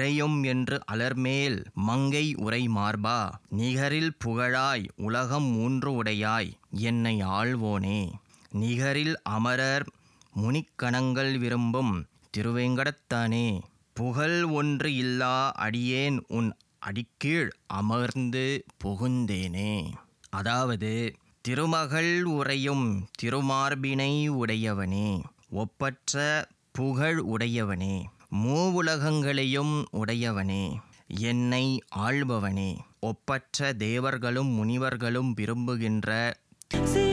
உறையும் என்று அலர்மேல் மங்கை உரை மார்பா நிகரில் புகழாய் உலகம் மூன்று உடையாய் என்னை ஆள்வோனே நிகரில் அமரர் முனிக்கணங்கள் விரும்பும் திருவேங்கடத்தானே புகழ் ஒன்று இல்லா அடியேன் உன் அடிக்கீழ் அமர்ந்து புகுந்தேனே அதாவது திருமகள் உறையும் திருமார்பினை உடையவனே ஒப்பற்ற புகழ் உடையவனே மூவுலகங்களையும் உடையவனே என்னை ஆள்பவனே ஒப்பற்ற தேவர்களும் முனிவர்களும் விரும்புகின்ற சிறு